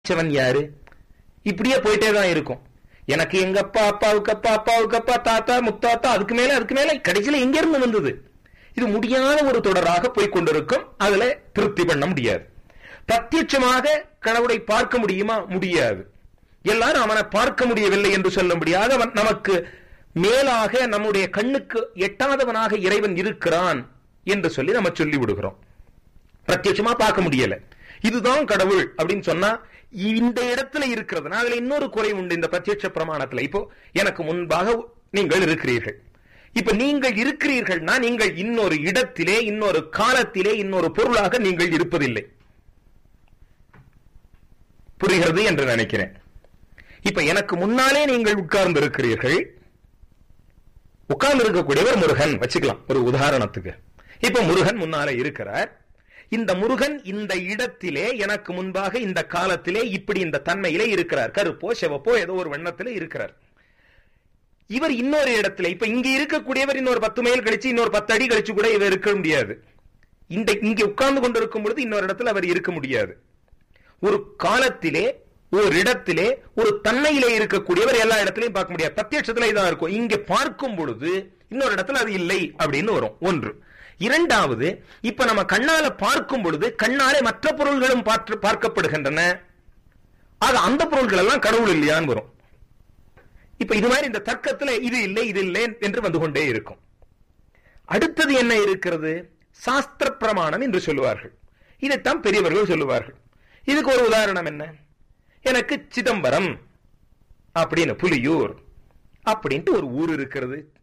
படைச்சவன் யாரு இப்படியே போயிட்டே தான் இருக்கும் எனக்கு எங்க அப்பா அப்பாவுக்கு அப்பா அப்பாவுக்கு அப்பா தாத்தா முத்தாத்தா அதுக்கு மேல அதுக்கு மேல கடைசியில எங்க இருந்து வந்தது இது முடியாத ஒரு தொடராக போய் கொண்டிருக்கும் அதுல திருப்தி பண்ண முடியாது பிரத்யட்சமாக கடவுளை பார்க்க முடியுமா முடியாது எல்லாரும் அவனை பார்க்க முடியவில்லை என்று சொல்ல முடியாது அவன் நமக்கு மேலாக நம்முடைய கண்ணுக்கு எட்டாதவனாக இறைவன் இருக்கிறான் என்று சொல்லி நம்ம சொல்லி விடுகிறோம் பிரத்யட்சமா பார்க்க முடியல இதுதான் கடவுள் அப்படின்னு சொன்னா இந்த இடத்துல இருக்கிறது அதுல இன்னொரு குறை உண்டு இந்த பிரத்யட்ச பிரமாணத்துல இப்போ எனக்கு முன்பாக நீங்கள் இருக்கிறீர்கள் இப்ப நீங்கள் இருக்கிறீர்கள்னா நீங்கள் இன்னொரு இடத்திலே இன்னொரு காலத்திலே இன்னொரு பொருளாக நீங்கள் இருப்பதில்லை புரிகிறது என்று நினைக்கிறேன் இப்ப எனக்கு முன்னாலே நீங்கள் உட்கார்ந்து இருக்கிறீர்கள் உட்கார்ந்து இருக்கக்கூடியவர் முருகன் வச்சுக்கலாம் ஒரு உதாரணத்துக்கு இப்ப முருகன் முன்னாலே இருக்கிறார் இந்த முருகன் இந்த இடத்திலே எனக்கு முன்பாக இந்த காலத்திலே இப்படி இந்த தன்மையிலே இருக்கிறார் கருப்போ செவப்போ ஏதோ ஒரு வண்ணத்திலே இருக்கிறார் இவர் இன்னொரு இடத்துல இப்ப இங்க இருக்கக்கூடியவர் இன்னொரு பத்து மைல் கழிச்சு இன்னொரு பத்து அடி கழிச்சு கூட இவர் இருக்க முடியாது இந்த இங்க உட்கார்ந்து கொண்டிருக்கும் பொழுது இன்னொரு இடத்துல அவர் இருக்க முடியாது ஒரு காலத்திலே ஒரு இடத்திலே ஒரு தன்மையிலே இருக்கக்கூடியவர் எல்லா இடத்திலையும் பார்க்க முடியாது பிரத்யட்சத்துல இதான் இருக்கும் இங்க பார்க்கும் பொழுது இன்னொரு இடத்துல அது இல்லை அப்படின்னு வரும் ஒன்று இரண்டாவது இப்ப நம்ம கண்ணால பார்க்கும் பொழுது கண்ணாலே மற்ற பொருள்களும் பார்த்து பார்க்கப்படுகின்றன அது அந்த பொருள்கள் எல்லாம் கடவுள் இல்லையான்னு வரும் இப்ப இது மாதிரி இந்த தர்க்கத்துல இது இல்லை இது இல்லை என்று வந்து கொண்டே இருக்கும் அடுத்தது என்ன இருக்கிறது சாஸ்திர பிரமாணம் என்று சொல்லுவார்கள் இதைத்தான் பெரியவர்கள் சொல்லுவார்கள் இதுக்கு ஒரு உதாரணம் என்ன எனக்கு சிதம்பரம் அப்படின்னு புலியூர் அப்படின்ட்டு ஒரு ஊர் இருக்கிறது